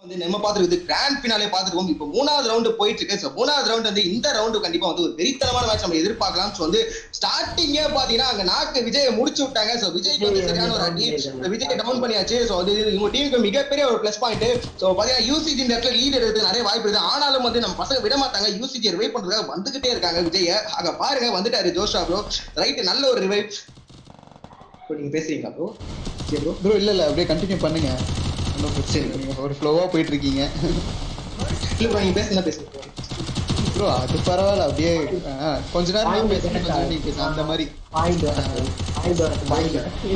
வந்து நம்ம பார்த்துருக்குது grand finale பார்த்துருக்கோம் இப்போ மூணாவது ரவுண்டு போயிட்டு இருக்கு ஸோ மூணாவது ரவுண்ட் வந்து இந்த ரவுண்டு கண்டிப்பா வந்து ஒரு வெறித்தனமான மேட்ச் நம்ம எதிர்பார்க்கலாம் ஸோ வந்து ஸ்டார்டிங்கே பாத்தீங்கன்னா அங்க நாக்கு விஜயை முடிச்சு விட்டாங்க ஸோ விஜய்க்கு வந்து சரியான ஒரு அடி இந்த விஜயை டவுன் பண்ணியாச்சு ஸோ அது இவங்க டீமுக்கு மிகப்பெரிய ஒரு ப்ளஸ் பாயிண்ட் ஸோ பாத்தீங்கன்னா யூசிஜி இந்த இடத்துல லீட் எடுத்து நிறைய வாய்ப்பு இருக்கு ஆனாலும் வந்து நம்ம பசங்க விட மாட்டாங்க யூசிஜி ரிவைவ் பண்றதுக்காக வந்துகிட்டே இருக்காங்க விஜய அங்க பாருங்க வந்துட்டாரு ஜோஷா ப்ரோ ரைட் நல்ல ஒரு ரிவைவ் இப்போ நீங்க பேசுறீங்களா ப்ரோ ப்ரோ ப்ரோ இல்ல இல்ல அப்படியே கண்டினியூ பண்ணுங்க ஒன்றும் பிரச்சனை இல்லை. நீங்க ஒரு ஃப்ளோவா போயிட்டு இருக்கீங்க இல்ல ப்ரோ நீங்க பேசுங்க பேசுங்க ப்ரோ அது பரவாயில்ல அப்படியே ஆ, கொஞ்ச நேரம் நான் பேசுறேன் கொஞ்ச நேரம் நீங்க பேசுங்க அந்த மாதிரி பாயிண்ட் வரது பாயிண்ட் வரது பாயிண்ட்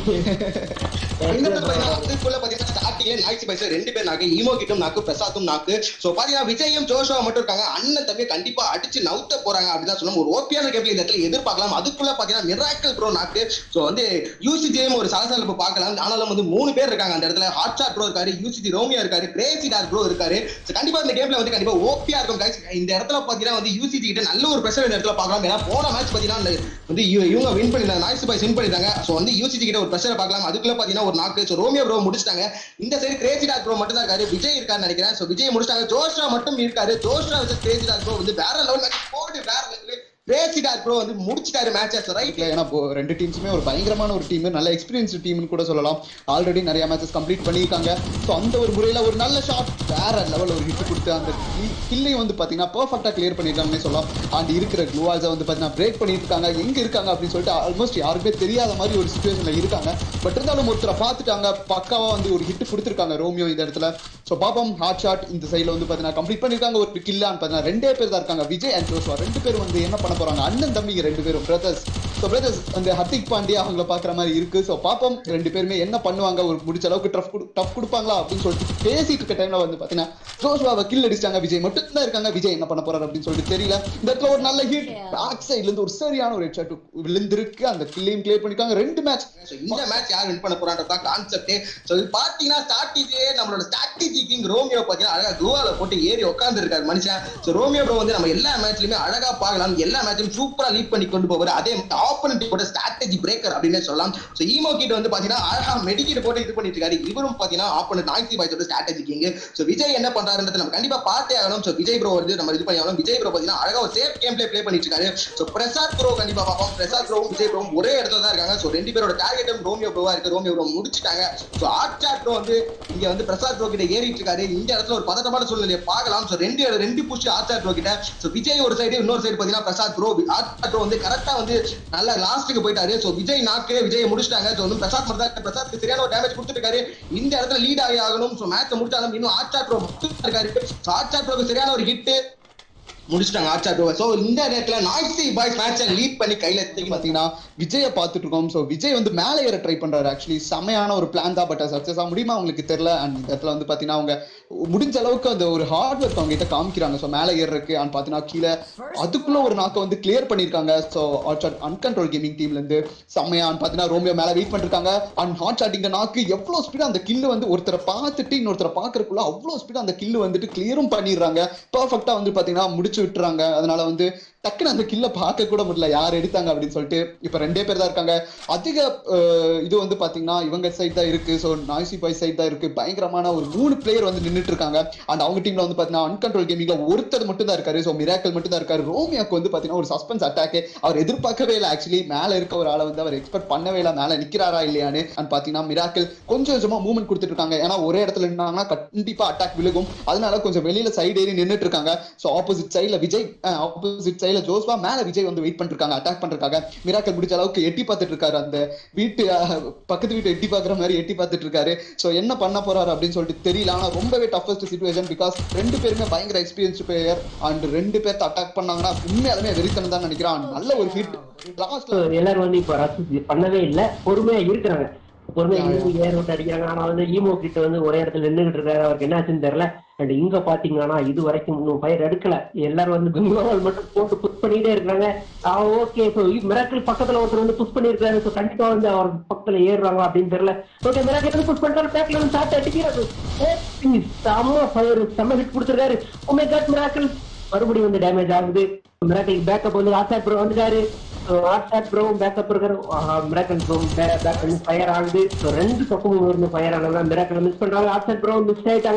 இந்த இடத்துல பாத்தீங்கன்னா அதுக்குள்ள பாத்தீங்கன்னா ஸ்டார்டிங்ல நாய்ச்சி பைசா ரெண்டு பேர் நாக்கு ஈமோ கிட்டும் நாக்கு பிரசாத்தும் நாக்கு சோ பாத்தீங்கன்னா விஜயும் ஜோஷுவா மட்டும் இருக்காங்க அண்ணன் தம்பி கண்டிப்பா அடிச்சு நவுத்த போறாங்க அப்படிதான் சொல்லணும் ஒரு ஓபியான கேப்ல இந்த இடத்துல எதிர்பார்க்கலாம் அதுக்குள்ள பாத்தீங்கன்னா மிராக்கல் ப்ரோ நாக்கு சோ வந்து யூசிஜியும் ஒரு சலசலப்பு பார்க்கலாம் ஆனாலும் வந்து மூணு பேர் இருக்காங்க அந்த இடத்துல ஹாட் ஷாட் ப்ரோ இருக்காரு யூசிஜி ரோமியா இருக்காரு கிரேசி டார் ப்ரோ இருக்காரு So கண்டிப்பா இந்த கேம்ல வந்து கண்டிப்பா ஓபியா இருக்கும் guys. இந்த இடத்துல பாத்தீங்கன்னா வந்து யூசிஜி கிட்ட நல்ல ஒரு பிரஷர் இந்த இடத்துல பார்க்கலாம் ஏன்னா போன மேட்ச் பாத்தீங்கன்னா அந்த வந்து இவ- இவங்க வின் பண்ணிருந்தாங்க நாய்ஸ் பாய்ஸ் வின் பண்ணிருந்தாங்க சோ வந்து யூசிஜி கிட்ட ஒரு பிரஷரை பார்க்கலாம் அதுக்குள்ள பாத்தீங்கன்னா ஒரு நாக்கு சோ ரோமியோ ப்ரோ முடிச்சிட்டாங்க இந்த சைடு கிரேசி டாக் ப்ரோ மட்டும் தான் இருக்காரு விஜய் இருக்காருன்னு நினைக்கிறேன் சோ விஜய் முடிச்சிட்டாங்க ஜோஷ்ரா மட்டும் இருக்காரு ஜோஷ்ரா வச்சு கிரேசி டாக் ப்ரோ வந்து வேற லெவல் போட்டு வேற லெவல் கிரேசி டாக் ப்ரோ வந்து முடிச்சிட்டாரு மேட்சஸ் ரைட் ஏன்னா இப்போ ரெண்டு டீம்ஸுமே ஒரு பயங்கரமான ஒரு டீம் நல்ல எக்ஸ்பீரியன்ஸ் டீம்னு கூட சொல்லலாம் ஆல்ரெடி நிறைய மேட்சஸ் கம்ப்ளீட் பண்ணியிருக்காங்க ஸோ அந்த ஒரு முறையில் ஒரு நல்ல ஷாட் வேற லெவலில் ஒரு ஹிட் கொடுத்து அந்த கில்லையும் வந்து பார்த்தீங்கன்னா பர்ஃபெக்டாக கிளியர் பண்ணியிருக்காங்கன்னே சொல்லலாம் அண்ட் இருக்கிற க்ளூவாஸை வந்து பார்த்தீங்கன்னா பிரேக் பண்ணியிருக்காங்க எங்கே இருக்காங்க அப்படின்னு சொல்லிட்டு ஆல்மோஸ்ட் யாருக்குமே தெரியாத மாதிரி ஒரு சுச்சுவேஷனில் இருக்காங்க பட் இருந்தாலும் ஒருத்தரை பார்த்துட்டாங்க பக்காவாக வந்து ஒரு ஹிட் கொடுத்துருக்காங்க ரோமியோ இந்த இடத்துல ஸோ பாப்போம் ஹாட் ஷாட் இந்த சைடில் வந்து பார்த்தீங்கன்னா கம்ப்ளீட் பண்ணியிருக்காங்க ஒரு கில்லான்னு பார்த்தீங்கன்னா ரெண்டே பேர் தான் இருக்காங்க விஜய் அண்ட் ஜோஸ்வா ரெண்டு பேர் வந்து என்ன பண்ண போறாங்க அண்ணன் தம்பிங்க ரெண்டு பேரும் பிரதர்ஸ் ஸோ பிரதர்ஸ் அந்த ஹர்திக் பாண்டியா அவங்கள பார்க்குற மாதிரி இருக்கு ஸோ பாப்போம் ரெண்டு பேருமே என்ன பண்ணுவாங்க ஒரு முடிச்ச அளவுக்கு டஃப் டஃப் கொடுப்பாங்களா அப்படின்னு சொல்லிட்டு பேசிட்டு இருக்க டைம்ல வந்து பார்த்தீங்கன்னா ஜோஸ்வாவை கில் அடிச்சிட்டாங்க விஜய் மட்டும் தான் இருக்காங்க விஜய் என்ன பண்ண போறாரு அப்படின்னு சொல்லிட்டு தெரியல இந்த இடத்துல ஒரு நல்ல ஹிட் பேக் சைட்ல இருந்து ஒரு சரியான ஒரு ஹெட் விழுந்திருக்கு அந்த கில்லையும் கிளியர் பண்ணிருக்காங்க ரெண்டு மேட்ச் So, இந்த மேட்ச் யார் வின் பண்ண போறான்றதா கான்செப்ட் சோ இது பாத்தீங்கன்னா ஸ்ட்ராட்டஜியே நம்மளோட ஸ்ட்ராட்டஜி கிங் ரோமியோ பாத்தீங்கன்னா அழகா குவால போட்டு ஏறி உட்கார்ந்து இருக்காரு மனுஷன் சோ ரோமியோ ப்ரோ வந்து நம்ம எல்லா மேட்ச்லயுமே அழகா பார்க்கலாம் எல்லா மேட்சும் சூப்பரா லீட் பண்ணி கொண்டு போவாரு அதே ஆப்போனன்ட் கூட ஸ்ட்ராட்டஜி பிரேக்கர் அப்படின்னு சொல்லலாம் சோ ஈமோ கிட்ட வந்து பாத்தீங்கன்னா அழகா மெடிக்கிட் போட்டு இது பண்ணிட்டு இருக்காரு இவரும் பாத்தீங்கன்னா ஆப்போனன்ட் நாய்சி பாய்ஸோட ஸ்ட்ராட்டஜி கிங் சோ விஜய் என்ன பண்றாருன்றது நம்ம கண்டிப்பா பார்த்தே ஆகணும் சோ விஜய் ப்ரோ வந்து நம்ம இது பண்ணி ஆகணும் விஜய் ப்ரோ பாத்தீங்கன்னா அழகா ஒரு சேஃப் கேம் பிளே ப்ளே பண்ணிட்டு இருக்காரு சோ பிரசாத் ப்ரோ கண்டிப்பா பார்ப்போம் பிரசாத் ப்ரோவும் விஜய் ப்ரோவும் ஒரே இடத்துல தான் இருக்காங்க சோ ரெண்டு பேரோட டார்கெட்டும் ரோமியோ ப்ரோவா இருக்கு ரோமியோ ப்ரோ முடிச்சிட்டாங்க சோ ஆர்ச்சாட் ப்ரோ வந்து இங்க வந்து பிரசாத் ப்ரோ கிட்ட ஏறிட்டு இருக்காரு இந்த இடத்துல ஒரு பதட்டமான சூழ்நிலையை பார்க்கலாம் சோ ரெண்டு ரெண்டு புஷ் ஆர்ச்சாட் ப்ரோ கிட்ட சோ விஜய் ஒரு சைடு இன்னொரு சைடு பாத்தீங்கன்னா பிரசாத் ப்ரோ ஆர்ச்சாட் ப்ரோ வந்து கரெக்டா வந்து நல்ல லாஸ்ட்டுக்கு போயிட்டாரு சோ விஜய் நாக்கு விஜய் முடிச்சிட்டாங்க சோ வந்து பிரசாத் மட்டும் தான் பிரசாத் சரியான ஒரு டேமேஜ் கொடுத்துட்டு இருக்காரு இந்த இடத்துல லீட் ஆகி ஆகணும் சோ மேட்ச் முடிச்சாலும் இன்னும் ஆர்ச்சாட் ப்ரோ மட்டும் தான் இருக்காரு சோ ஆர்ச்சாட் ப்ரோக்கு சரியான ஒரு ஹிட் முடிச்சிட்டாங்க ஆர்ச்சா ப்ரோ சோ இந்த நேரத்துல நாய்ஸி பாய்ஸ் மேட்சை லீட் பண்ணி கையில தூக்கி பாத்தீங்கன்னா விஜயை பார்த்துட்டு இருக்கோம் ஸோ விஜய் வந்து மேலே ஏற ட்ரை பண்றாரு ஆக்சுவலி செமையான ஒரு பிளான் தான் பட் சக்சஸ் ஆக முடியுமா அவங்களுக்கு தெரியல அண்ட் இந்த இடத்துல வந்து பாத்தீங்கன்னா அவங்க முடிஞ்ச அளவுக்கு அந்த ஒரு ஹார்ட் ஒர்க் அவங்க கிட்ட காமிக்கிறாங்க ஸோ மேலே ஏறக்கு அண்ட் பாத்தீங்கன்னா கீழே அதுக்குள்ள ஒரு நாக்கை வந்து கிளியர் பண்ணிருக்காங்க ஸோ அன்கண்ட்ரோல் கேமிங் டீம்ல இருந்து செம்மையான்னு பாத்தீங்கன்னா ரோமியோ மேல வெயிட் பண்ணிருக்காங்க அண்ட் ஹாட் ஷாட் இந்த நாக்கு எவ்வளவு ஸ்பீடா அந்த கில்லு வந்து ஒருத்தரை பார்த்துட்டு இன்னொருத்தரை பாக்குறதுக்குள்ள அவ்வளவு ஸ்பீடா அந்த கில்லு வந்துட்டு கிளியரும் பண்ணிடுறாங்க பர்ஃபெக்டா வந்து பாத்தீங்கன்னா முடிச்சு விட்டுறாங்க அதனால வந்து டக்குன்னு அந்த கில்ல பார்க்க கூட முடியல யார் எடுத்தாங்க அப்படின்னு சொல்லிட்டு இப்ப ரெண்டே பேர் தான் இருக்காங்க அதிக அஹ், இது வந்து பாத்தீங்கன்னா இவங்க சைட் தான் இருக்கு ஸோ நாய்சி பாய் சைட் தான் இருக்கு பயங்கரமான ஒரு மூணு பிளேயர் வந்து நின்னுட்டு இருக்காங்க அண்ட் அவங்க டீம்ல வந்து பாத்தீங்கன்னா அன்கண்ட்ரோல் கேமிங்ல ஒருத்தர் மட்டும் தான் இருக்காரு ஸோ மிராக்கல் மட்டும் தான் இருக்காரு ரோமியாக்கு வந்து பாத்தீங்கன்னா ஒரு சஸ்பென்ஸ் அட்டாக் அவர் எதிர்பார்க்கவே இல்லை ஆக்சுவலி மேல இருக்க ஒரு ஆளை வந்து அவர் எக்ஸ்பெக்ட் பண்ணவே இல்லை மேல நிக்கிறாரா இல்லையான்னு அண்ட் பாத்தீங்கன்னா மிராக்கல் கொஞ்சம் கொஞ்சமா மூவ்மெண்ட் கொடுத்துட்டு இருக்காங்க ஏன்னா ஒரே இடத்துல நின்னாங்கன்னா கண்டிப்பா அட்டாக் விழுகும் அதனால கொஞ்சம் வெளியில சைடு ஏறி நின்னுட்டு இருக்காங்க ஸோ ஆப்போசிட் சைடுல விஜய் ஆப்போசிட் சைடுல ஜோஸ்வா மேல விஜய் வந்து வெயிட் பண்ணிட்டு இருக்காங்க அட்டாக் பண்றதுக்காக மிராக்கல் முடிச்ச அளவுக்கு எட்டி பார்த்துட்டு இருக்காரு அந்த வீட்டு அஹ், பக்கத்து வீட்டு எட்டி பார்க்குற மாதிரி எட்டி பார்த்துட்டு இருக்காரு ஸோ என்ன பண்ண போறாரு அப்படின்னு சொல்லிட்டு தெரியல ஆனா ரொம்பவே டஃபஸ்ட் சுச்சுவேஷன் பிகாஸ் ரெண்டு பேருமே பயங்கர எக்ஸ்பீரியன்ஸ் பிளேயர் அண்ட் ரெண்டு பேர்த்த அட்டாக் பண்ணாங்கன்னா உண்மையாலுமே வெறித்தனம் தான் நினைக்கிறான் நல்ல ஒரு ஹிட் லாஸ்ட்ல எல்லாரும் வந்து இப்ப ரத்து பண்ணவே இல்ல பொறுமையா இருக்கிறாங்க பொறுமையா இருந்து ஏர் விட்டு அடிக்கிறாங்க ஆனா வந்து ஈமோ கிட்ட வந்து ஒரே இடத்துல நின்றுகிட்டு இருக்காரு அவருக்கு என்ன ஆச்சுன்னு தெரியல அண்ட் இங்க பாத்தீங்கன்னா இது வரைக்கும் இன்னும் பயிர் எடுக்கல எல்லாரும் வந்து குளோவல் மட்டும் போட்டு புஷ் பண்ணிட்டே இருக்காங்க ஓகே ஸோ மிராக்கிள் பக்கத்துல ஒருத்தர் வந்து புஷ் பண்ணிருக்காரு ஸோ கண்டிப்பா வந்து அவர் பக்கத்துல ஏறுறாங்க அப்படின்னு தெரியல ஓகே மிராக்கிள் வந்து புஷ் பண்ணிட்டாரு பேக்ல வந்து சாப்பிட்டு அடிக்கிறாரு ஓ, செம்ம ஃபயர் செம்ம ஹிட் கொடுத்துருக்காரு ஓமே காட் மிராக்கிள் மறுபடியும் வந்து டேமேஜ் ஆகுது மிராக்கிள் பேக்கப் வந்து ஆசாட் ப்ரோ வந்துட்டாரு வாட்ஸ்அப் ப்ரோ பேக்கப் இருக்காரு மிராக்கல் ப்ரோ பேக் வந்து ஃபயர் ஆகுது ஸோ ரெண்டு பக்கமும் இருந்து ஃபயர் ஆனது மிராக்கல் மிஸ் பண்றாங்க வாட்ஸ்அப் ப்ரோ மிஸ் ஆயிட்டாங்க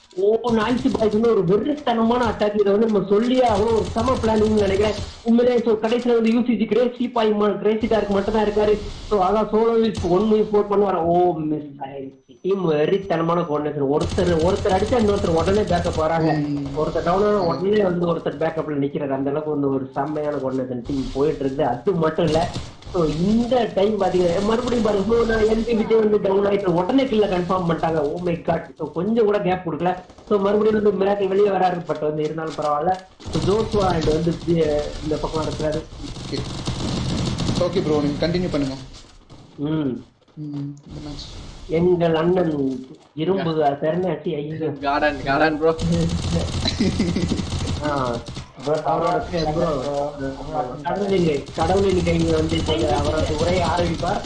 ஓ நாய்ச்சி பாய்ஸ் வந்து ஒரு வெறித்தனமான அட்டாக் இதை வந்து நம்ம சொல்லியே ஆகணும் ஒரு சம பிளானிங் நினைக்கிறேன் உண்மையிலே ஸோ கடைசியில் வந்து UCG crazy boy crazy dark மட்டும் தான் இருக்காரு ஸோ அதான் solo vs one weak four பண்ணுவார் ஓ மிஸ் ஆயிடுச்சு டீம் வெறித்தனமான கோஆர்டினேஷன் ஒருத்தர் ஒருத்தர் அடிச்சா இன்னொருத்தர் உடனே பேக்கப் வராங்க ஒருத்தர் டவுன் ஆனா உடனே வந்து ஒருத்தர் பேக்கப்ல நிக்கிறாரு அந்த அளவுக்கு வந்து ஒரு செம்மையான கோஆர்டினேஷன் டீம் போயிட்டு இருக்கு அது மட்டும் இல்ல ஸோ இந்த டைம் பாத்தீங்கன்னா மறுபடியும் பாருங்க so நான் எம்பி விஜய் வந்து டவுன் ஆயிட்டு உடனே கில்ல கன்ஃபார்ம் பண்ணிட்டாங்க ஓ மை காட் ஸோ கொஞ்சம் கூட கேப் கொடுக்கல ஸோ மறுபடியும் வந்து மிராக்கல் வெளியே வராரு பட் வந்து இருந்தாலும் பரவாயில்ல ஸோ ஜோஸ்வா அண்ட் வந்து தி- இந்த பக்கம் இருக்கிறாரு ஓகே ஓகே ப்ரோ நீங்க கண்டினியூ பண்ணுங்க ம் ம், இந்த match. எங்கள் அண்ணன் இரும்பு சரணாச்சி ஐயோ கார்டன் கார்டன் ப்ரோ ஆ, அவரோட bro, கடவுளின் கடவுளின் கையில் வந்து இப்போ அவரது உரையை ஆரம்பிப்பார்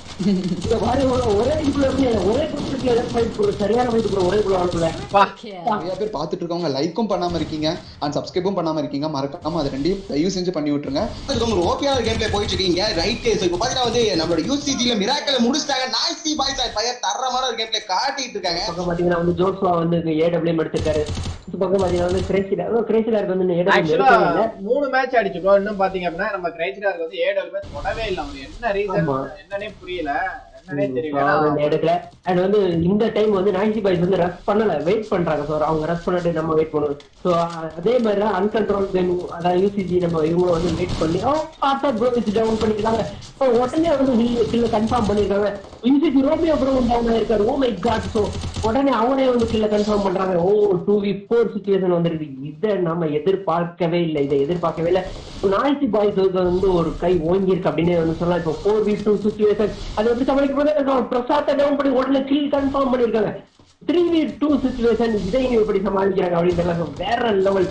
இந்த மாதிரி ஒரு- ஒரே இதுக்குள்ள இருந்து ஒரே குரூப்ல ஃபைட் போடுற சரியான ஃபைட் போடுற ஒரே குரூப் ஆளுக்குள்ள பா நிறைய பேர் பார்த்துட்டு இருக்கவங்க லைக்கும் பண்ணாம இருக்கீங்க அண்ட் சப்ஸ்கிரைபும் பண்ணாம இருக்கீங்க மறக்காம அது ரெண்டையும் தயவு செஞ்சு பண்ணி விட்டுருங்க பார்த்துருக்கோம், ஒரு ஓபிஆர் கேம் பிளே போயிட்டு இருக்கீங்க ரைட் ஸோ இப்போ பார்த்தீங்கன்னா வந்து நம்மளோட யூசிஜில மிராக்கல முடிச்சிட்டாங்க நாய்ஸி பாய்ஸ் அண்ட் ஃபயர் தரமான ஒரு கேம் பிளே காட்டிட்டு இருக்காங்க பக்கம் பாத்தீங்கன்னா வந்து ஜோஸ்வா வந்து ஏடபிள்யூ எடுத்திருக்காரு இந்த பக்கம் பாத்தீங்கன்னா வந்து கிரேசிலா கிரேசிலாருக்கு வந்து ஏடபிள்யூ ஆக்சுவலா எடுக்கவே இல்லை மூணு மேட்ச் அடிச்சிட்டோம் இன்னும் பாத்தீங்க அப்படின்னா நம்ம கிரைச்சிடாருக்கு வந்து ஏழு மேட்ச் தொடவே இல்லை அவர் என்ன ரீசன் ஆமா. என்னன்னே புரியல என்னன்னே தெரியல So, வந்து எடுக்கல அண்ட் வந்து இந்த டைம் வந்து நாய்சி பாய்ஸ் வந்து ரஷ் பண்ணல வெயிட் பண்றாங்க ஸோ அவங்க ரஷ் பண்ணிட்டு நம்ம வெயிட் பண்ணுவோம் ஸோ அதே மாதிரி தான் அன்கண்ட்ரோல் கேம் அதாவது யூசிஜி நம்ம இவங்களும் வந்து வெயிட் பண்ணி ஓ பார்த்தா ப்ரோ வச்சு டவுன் பண்ணிக்கிறாங்க ஸோ உடனே வந்து கில்ல கன்ஃபார்ம் பண்ணிருக்காங்க யூசிஜி ரோமியோ ப்ரோ டவுன் ஆயிருக்காரு ஓ மை காட் ஸோ உடனே அவனே வந்து கில்ல கன்ஃபார்ம் பண்றாங்க oh two v four situation வந்துருக்கு இதை நம்ம எதிர்பார்க்கவே இல்லை இதை எதிர்பார்க்கவே இல்லை நாய்ச்சி பாய்ஸ் வந்து ஒரு கை ஓங்கி இருக்கு அப்படின்னு வந்து சொல்லலாம் இப்போ ஃபோர் வி டூ சுச்சுவேஷன் அது எப்படி சமாளிக்க போது பிரசாத்தை டவுன் பண்ணி உடனே கில் கன்ஃபார்ம் பண்ணிருக்காங்க த்ரீ வி டூ சுச்சுவேஷன் இதையும் எப்படி சமாளிக்கிறாங்க அப்படின்னு தெரியல வேற லெவல்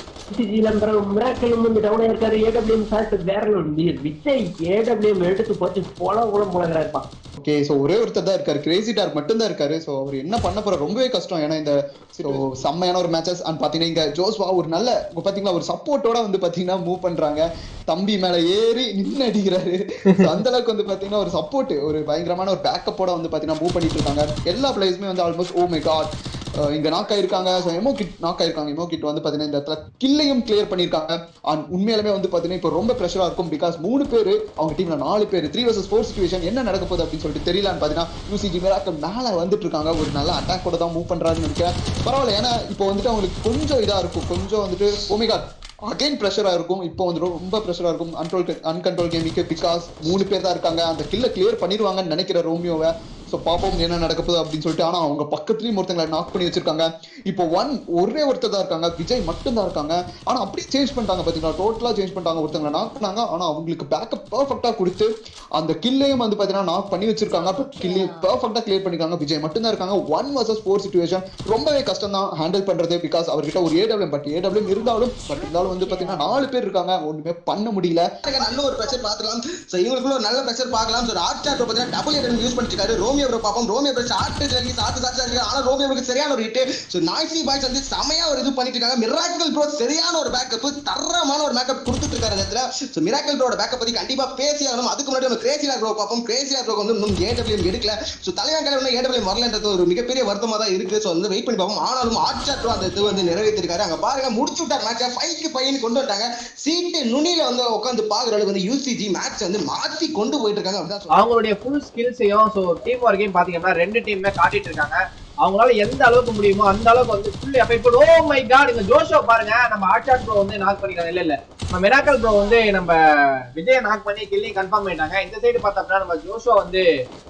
மிராக்கலும் வந்து டவுன் ஆயிருக்காரு ஏடபிள்யூஎம் சாட் வேற லெவல் விஜய் ஏடபிள்யூஎம் எடுத்து போச்சு போல கூட முழகிறாருப்பா ஓகே ஸோ ஒரே ஒருத்தர் தான் இருக்காரு கிரேசி டார் மட்டும் தான் இருக்காரு ஸோ அவர் என்ன பண்ண போற ரொம்பவே கஷ்டம் ஏன்னா இந்த so, செம்மையான ஒரு மேட்சஸ் அண்ட் பாத்தீங்கன்னா இங்க ஜோஸ்வா ஒரு நல்ல இங்க பாத்தீங்கன்னா ஒரு சப்போர்ட்டோட வந்து பாத்தீங்கன்னா மூவ் பண்றாங்க தம்பி மேல ஏறி நின்று அடிக்கிறாரு So, அந்த அளவுக்கு வந்து பாத்தீங்கன்னா ஒரு சப்போர்ட் ஒரு பயங்கரமான ஒரு பேக்கப்போட வந்து பாத்தீங்கன்னா மூவ் பண்ணிட்டு இருக்காங்க எல்லா பிளேயர்ஸுமே வந்து ஆல்மோஸ்ட் ஓ மை காட் இங்க நாக் ஆயிருக்காங்க ஸோ எமோ கிட் நாக் ஆயிருக்காங்க எமோ கிட் வந்து பாத்தீங்கன்னா இந்த இடத்துல கில்லையும் கிளியர் பண்ணிருக்காங்க அண்ட் உண்மையாலுமே வந்து பாத்தீங்கன்னா இப்போ ரொம்ப ப்ரெஷரா இருக்கும் பிகாஸ் மூணு பேர் அவங்க டீம்ல நாலு பேர் த்ரீ வர்சஸ் ஃபோர் சுச்சுவேஷன் என்ன நடக்க போகுது அப்படின்னு சொல்லிட்டு தெரியலான்னு பாத்தீங்கன்னா யூசிஜி மிராக்கல் மேல வந்துட்டு இருக்காங்க ஒரு நல்ல அட்டாக்கோட தான் மூவ் பண்றாருன்னு நினைக்கிறேன் பரவாயில்ல ஏன்னா இப்போ வந்துட்டு அவங்களுக்கு கொஞ்சம் இதா இருக்கும் கொஞ்சம் வந்துட்டு ஓமிகாட் அகைன் ப்ரெஷரா இருக்கும் இப்போ வந்து ரொம்ப ப்ரெஷரா இருக்கும் அன்கண்ட்ரோல் அன்கண்ட்ரோல் கேமிக்கு பிகாஸ் மூணு பேர் தான் இருக்காங்க அந்த கில்ல கிளியர் பண்ணிடுவாங்கன்னு நினைக்கிற ரோமியோவை ஸோ பாப்போம் என்ன நடக்க போகுது அப்படின்னு சொல்லிட்டு ஆனா அவங்க பக்கத்துலயும் ஒருத்தங்களை நாக் பண்ணி வச்சிருக்காங்க இப்போ ஒன் ஒரே ஒருத்தர் தான் இருக்காங்க விஜய் மட்டும் தான் இருக்காங்க ஆனா அப்படியே சேஞ்ச் பண்ணிட்டாங்க பாத்தீங்கன்னா டோட்டலா சேஞ்ச் பண்ணிட்டாங்க ஒருத்தங்களை நாக் பண்ணாங்க ஆனா அவங்களுக்கு பேக்கப் பர்ஃபெக்டா கொடுத்து அந்த கில்லையும் வந்து பாத்தீங்கன்னா நாக் பண்ணி வச்சிருக்காங்க பட் கில்லையும் பர்ஃபெக்டா கிளியர் பண்ணிருக்காங்க விஜய் மட்டும் தான் இருக்காங்க ஒன் வர்சஸ் ஃபோர் சுச்சுவேஷன் ரொம்பவே கஷ்டம் தான் ஹேண்டில் பண்றது பிகாஸ் அவர்கிட்ட ஒரு ஏடபிள்யூ பட் ஏடபிள்யூ இருந்தாலும் பட் இருந்தாலும் வந்து பாத்தீங்கன்னா நாலு பேர் இருக்காங்க ஒண்ணுமே பண்ண முடியல நல்ல ஒரு ப்ரெஷர் பார்க்கலாம் ஸோ இவங்களுக்குள்ள ஒரு நல்ல ப்ரெஷர் பார்க்கலாம் ஸோ ஹாட் ஸ்டார் பார்த்தீங்கன்னா டபுள் ஏடன் யூஸ் பண்ணிருக்காரு ரோமியோ ப்ரோ பார்ப்போம் ரோமியோ ப்ரோ ஷார்ட் சொல்லி சாத்து சாத்து இருக்கு ஆனால் ரோமியோ ப்ரோக்கு சரியான ஒரு ஹிட் ஸோ நாய்ஸி பாய்ஸ் வந்து செமையா ஒரு இது பண்ணிட்டு இருக்காங்க மிராக்கல் ப்ரோ சரியான ஒரு பேக்கப் தரமான ஒரு பேக்கப் கொடுத்துட்டு இருக்காரு இந்த இடத்துல ஸோ மிராக்கல் ப்ரோட பேக்கப் பத்தி கண்டிப்பா பேசி ஆகணும் அதுக்கு முன்னாடி நம்ம கிரேசிலா ப்ரோ பார்ப்போம் கிரேசிலா ப்ரோ வந்து இன்னும் ஏடபிள்யூ எடுக்கல ஸோ தலைவன் கலை ஒன்றும் ஏடபிள்யூ வரலன்றது ஒரு மிகப்பெரிய வருத்தமா தான் இருக்கு ஸோ வந்து வெயிட் பண்ணி பார்ப்போம் ஆனாலும் ஹாட் ஸ்டார் ப்ரோ அந்த இது வந்து நிறைவேற்றிருக்காரு அங்க பாருங்க முடிச்சு விட்டார் மேட்சை ஃபைவ்க்கு பையன் கொண்டு வந்துட்டாங்க சீட்டு நுனியில வந்து உட்காந்து பாக்குற அளவுக்கு வந்து யூசிஜி மேட்ச் வந்து மாத்தி கொண்டு போயிட்டு இருக்காங்க அப்படிதான் சொல்லணும். அவங்களுடைய ஃபுல் ஸ்கில்ஸையும் ஸோ டீம் ஒர்க்கையும் பாத்தீங்கன்னா ரெண்டு டீமுமே காட்டிட்டு இருக்காங்க அவங்களால எந்த அளவுக்கு முடியுமோ அந்த அளவுக்கு வந்து full effect oh my God இந்த ஜோஷோ பாருங்க நம்ம ஆச்சாட் ப்ரோ வந்து நாக் பண்ணிருக்காங்க இல்ல இல்ல நம்ம மிராக்கல் ப்ரோ வந்து நம்ம விஜய் நாக் பண்ணி கில்லையும் கன்ஃபார்ம் பண்ணிட்டாங்க இந்த சைடு பார்த்தோம்னா நம்ம ஜோஷோ வந்து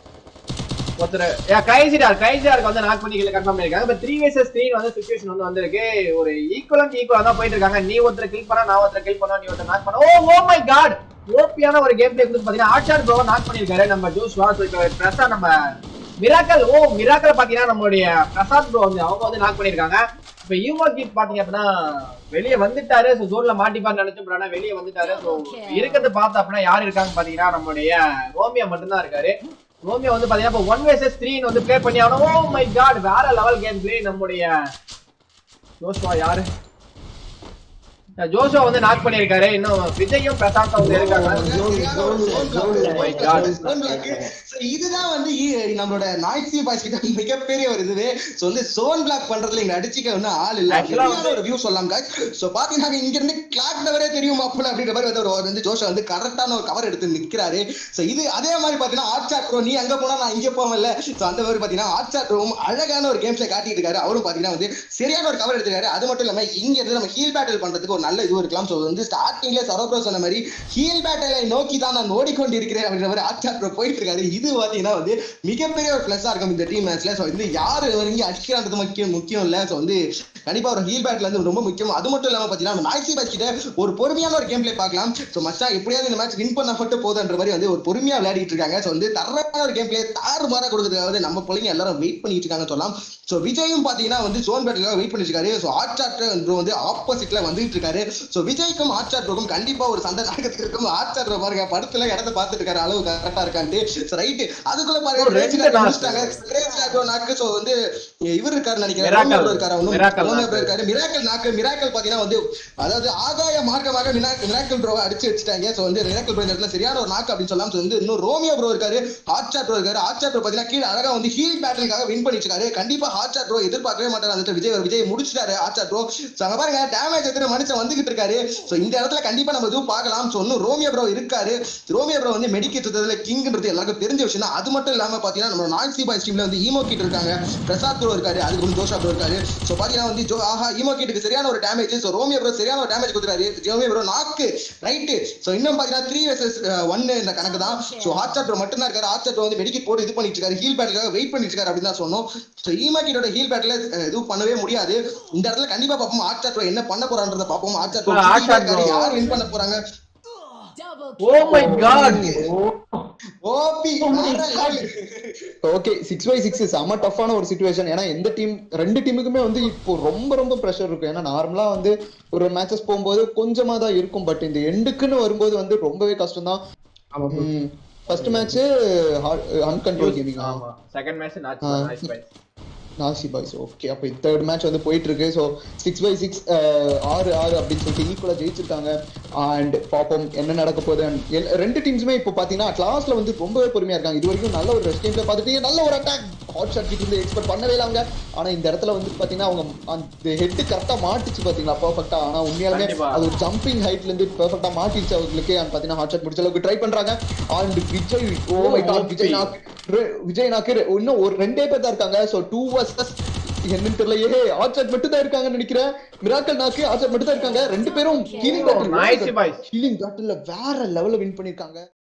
ஒருத்தர் கிரைசிடார் கிரைசிடாருக்கு வந்து நாக் பண்ணி கில்ல கன்ஃபார்ம் பண்ணிருக்காங்க இப்போ த்ரீ வேசஸ் த்ரீ வந்து சுச்சுவேஷன் வந்து வந்திருக்கு ஒரு ஈக்குவலண்ட் ஈக்குவலா தான் போயிட்டு இருக்காங்க நீ ஒருத்தர் கில் பண்ணா நான் ஒருத்தர் கில் பண்ணா நீ ஒருத்தர் நாக் பண்ணா ஓ ஓ மை காட் ஓபியான ஒரு கேம் பிளே வந்து பாத்தீங்கன்னா ஆச்சார் ப்ரோ நாக் பண்ணிருக்காரு நம்ம ஜோஸ்வா ஸோ இப்போ ப்ரெஸ்ஸா நம்ம மிராக்கல் ஓ மிராக்கல் பாத்தீங்கன்னா நம்மளுடைய பிரசாத் ப்ரோ வந்து அவங்க வந்து நாக் பண்ணிருக்காங்க இப்ப யூமா கீட் பாத்தீங்க அப்படின்னா வெளியே வந்துட்டாரு ஸோ ஜோன்ல மாட்டிப்பான்னு நினைச்சோம் but ஆனா வெளியே வந்துட்டாரு ஸோ இருக்கிறது பார்த்தா அப்படின்னா யார் இருக்காங்க பாத்தீங்கன்னா நம்மளுடைய ரோமியா மட்டும்தான் இருக்காரு ரோமியோ வந்து பாத்தீங்கன்னா இப்போ ஒன் வேசஸ் த்ரீ வந்து ப்ளே பண்ணி ஆகணும் ஓ மை காட் வேற லெவல் கேம் பிளே நம்முடைய ஜோஸ்வா யாரு ஜோஷோ வந்து நாக் பண்ணிருக்காரு இன்னும் விஜயும் பிரசாந்தும் வந்து இருக்காங்க my God. So, இதுதான் வந்து இ- நம்மளோட நாய்ஸி பாய்ஸ் கிட்ட மிகப்பெரிய ஒரு இதுவே சோ வந்து சோன் பிளாக் பண்றதுல இங்க அடிச்சுக்க ஒன்னும் ஆள் இல்ல Actually வந்து- சரியான ஒரு வியூ சொல்லலாம் guys சோ பாத்தீங்கன்னா இங்க இருந்து கிளாக் டவரே தெரியும் அப்பல அப்படின்ற மாதிரி வந்து ஒரு வந்து ஜோஷா வந்து கரெக்டான ஒரு கவர் எடுத்து நிக்கிறாரு சோ இது அதே மாதிரி பாத்தீங்கன்னா ஆட்சா ப்ரோ நீ அங்க போனா நான் இங்க போவேன்ல சோ அந்த மாதிரி பாத்தீங்கன்னா ஆட்சா ப்ரோவும் அழகான ஒரு கேம்ஸ்ல காட்டிட்டு இருக்காரு அவரும் பாத்தீங்கன்னா வந்து சரியான ஒரு கவர் எடுத்துக்காரு அது மட்டும் இல்லாம இங்க இருந்து நம்ம ஹீல் பேட்டில் பண்றதுக்கு ஒரு நல்ல இது இருக்கலாம் சோ வந்து ஸ்டார்டிங்ல சரோப்ரோ சொன்ன மாதிரி ஹீல் பேட்டலை நோக்கி தான் நான் ஓடிக்கொண்டிருக்கிறேன் அப்படின்ற மாதிரி ஆட்சா ப்ரோ போயிட்டு இருக்காரு இது பாத்தீங்கன்னா வந்து மிகப்பெரிய ஒரு பிளஸ்ஸா இருக்கும் இந்த டீம் மேட்ச்ல சோ வந்து யாரு வரைக்கும் அடிக்கிறான்றது முக்கியம் முக்கியம் இல்ல சோ வந்து கண்டிப்பா ஒரு ஹீல் பேட்ல இருந்து ரொம்ப முக்கியம் அது மட்டும் இல்லாம பாத்தீங்கன்னா நம்ம நாய்ஸி பேட்ச் கிட்ட ஒரு பொறுமையான ஒரு கேம் பிளே பார்க்கலாம் சோ மச்சா எப்படியாவது இந்த மேட்ச் வின் பண்ண மட்டும் போதுன்ற மாதிரி வந்து ஒரு பொறுமையா விளையாடிட்டு இருக்காங்க சோ வந்து தரமான ஒரு கேம் பிளே தாறு மாறா கொடுக்கறதுக்காக நம்ம பிள்ளைங்க எல்லாரும் வெயிட் பண்ணிட்டு இருக்காங்க சொல்லலாம் சோ விஜயும் பாத்தீங்கன்னா வந்து சோன் பேட்ல வெயிட் பண்ணிட்டு இருக்காரு சோ ஆட்சாட் வந்து ஆப்போசிட்ல வந்துட்டு இருக்காரு சோ விஜய்க்கும் ஆட்சாட் ப்ரோக்கும் கண்டிப்பா ஒரு சண்டை நடக்கிறதுக்கு இருக்கும் ஆட்சாட் ப்ரோ பாருங்க படத்துல இடத்த பார்த்துட்டு இருக்காரு அளவு கரெக்டா இருக்கான்ட்டு ரைட் அதுக்குள்ள பாருங்க ஒரு ரெண்டு ரேஜ் knock. முடிச்சிட்டாங்க. ரேஜ் நாக்கு நாக்கு சோ வந்து இவர் இருக்காரு நினைக்கிறேன் Miracle. ரோமியோ bro இருக்காரு அவனும் Miracle ரோமியோ knock. bro இருக்காரு மிராக்கல் நாக்கு மிராக்கல் பாத்தீங்கன்னா வந்து அதாவது ஆகாய மார்க்கமாக மிராக்கல் ப்ரோ அடிச்சு வச்சுட்டாங்க சோ வந்து மிராக்கல் ப்ரோ இந்த இடத்துல சரியான ஒரு நாக்கு அப்படின்னு சொல்லலாம் So வந்து இன்னும் ரோமியோ ப்ரோ இருக்காரு ஹாட்சாட் ப்ரோ இருக்காரு ஹாட்சாட் ப்ரோ பாத்தீங்கன்னா கீழே அழகா வந்து ஹீல் பேட்டலுக்காக வின் பண்ணிட்டு இருக்காரு கண்டிப்பா ஹாட்சாட் ப்ரோ எதிர்பார்க்கவே மாட்டாரு அந்த இடத்துல விஜய் விஜய் முடிச்சிட்டாரு ஹாட்சாட் ப்ரோ சோ அங்க பாருங்க டேமேஜ் எத்தனை மனுஷன் வந்துகிட்டு இருக்காரு சோ இந்த இடத்துல கண்டிப்பா நம்ம இதுவும் பார்க்கலாம் சோ இன்னும் ரோமியோ ப்ரோ இருக்காரு ரோமியோ ப்ரோ வந்து மெடிக்கேட்டதுல கிங்ன்றது எல்லாருக்கும் தெரிஞ்ச விஷயம் தான் அது மட்டும் இல்லாம பாத்தீங்கன்னா நம்ம நாய்ஸி பாய்ஸ் டீம்ல வந்து ஈமோ கிட் இருக்காங்க பிரசாத் ப்ரோ இருக்காரு அதுக்கு வந்து ஜோஷா ப்ரோ இருக்காரு சோ பாத்தீங்கன்னா வந்து ஜோ ஆஹா ஈமோ கிட்டுக்கு சரியான ஒரு டேமேஜ் சோ ரோமியோ ப்ரோ சரியான ஒரு டேமேஜ் கொடுக்குறாரு Romeo bro knock right so இன்னும் பாத்தீங்கன்னா த்ரீ வெர்சஸ் ஒன்னு இந்த கணக்கு தான் சோ ஹாட்சாட் ப்ரோ மட்டும் தான் இருக்காரு ஹாட்சாட் ப்ரோ வந்து மெடிக்கெட் போட்டு இது பண்ணிட்டு இருக்காரு ஹீல் பேட்டுக்காக வெயிட் பண்ணிட்டு இருக்காரு அப்படின்னு தான் சொன்னோம் சோ ஈமோ கிட்டோட ஹீல் பேட்ல எதுவும் பண்ணவே முடியாது இந்த இடத்துல கண்டிப்பா பார்ப்போம் ஹாட்சாட் ப்ரோ என்ன பண்ண போறான்றத பார்ப்போம் hotshot bro Ah, Hotshot bro. யார் வின் பண்ண போறாங்க oh my God OP okay six by six செம்ம டஃப்பான ஒரு சுச்சுவேஷன் ஏன்னா எந்த டீம் ரெண்டு டீமுக்குமே வந்து இப்போ ரொம்ப ரொம்ப ப்ரெஷர் இருக்கும் ஏன்னா நார்மலா வந்து ஒரு மேட்சஸ் போகும்போது கொஞ்சமா தான் இருக்கும் பட் இந்த எண்டுக்குன்னு வரும்போது வந்து ரொம்பவே கஷ்டம் தான் ஃபர்ஸ்ட் மேட்ச் அன்கண்ட்ரோல் கேமிங் ஆமா செகண்ட் மேட்ச் நாச்சு ah. Nice boys nice boys okay அப்போ தேர்ட் மேட்ச் வந்து போயிட்டு இருக்கு ஸோ சிக்ஸ் பை சிக்ஸ் ஆறு ஆறு அப்படின்னு சொல்லிட்டு ஈக்குவலாக ஜெயிச்சிருக்காங்க அண்ட் பாப்போம் என்ன நடக்க போகுது And எல்- ரெண்டு டீம்ஸுமே இப்போ பார்த்தீங்கன்னா கிளாஸ்ல வந்து ரொம்பவே பொறுமையா இருக்காங்க இது வரைக்கும் நல்ல ஒரு ரெஸ்ட் கேம்ல பார்த்துட்டு நல்ல ஒரு அட்டாக் ஹாட் ஷாட் கிட்ட இருந்து எக்ஸ்பெக்ட் பண்ணவே இல்லை அவங்க ஆனா இந்த இடத்துல வந்து பாத்தீங்கன்னா அவங்க அந்த ஹெட் கரெக்டா மாட்டுச்சு பாத்தீங்களா பர்ஃபெக்டா ஆனா உண்மையாலுமே கண்டிப்பா. அது ஒரு ஜம்பிங் ஹைட்ல இருந்து பெர்ஃபெக்டா மாட்டிடுச்சு அவங்களுக்கு அண்ட் பாத்தீங்கன்னா ஹாட் ஷாட் முடிச்ச அளவுக்கு ட்ரை பண்றாங்க and Vijay oh my God Vijay knock ரெ- விஜய் நாக்கு ரெ- இன்னும் ஒரு ரெண்டே பேர் தான் இருக்காங்க சோ டூ வர்சஸ் என்னன்னு தெரியலையே ஆச்சாட் மட்டும் தான் இருக்காங்கன்னு நினைக்கிறேன் மிராக்கல் நாக்கு ஆச்சாட் மட்டும் தான் இருக்காங்க ரெண்டு பேரும் healing Nice boys. Healing battle வேற லெவல்ல வின் பண்ணிருக்காங்க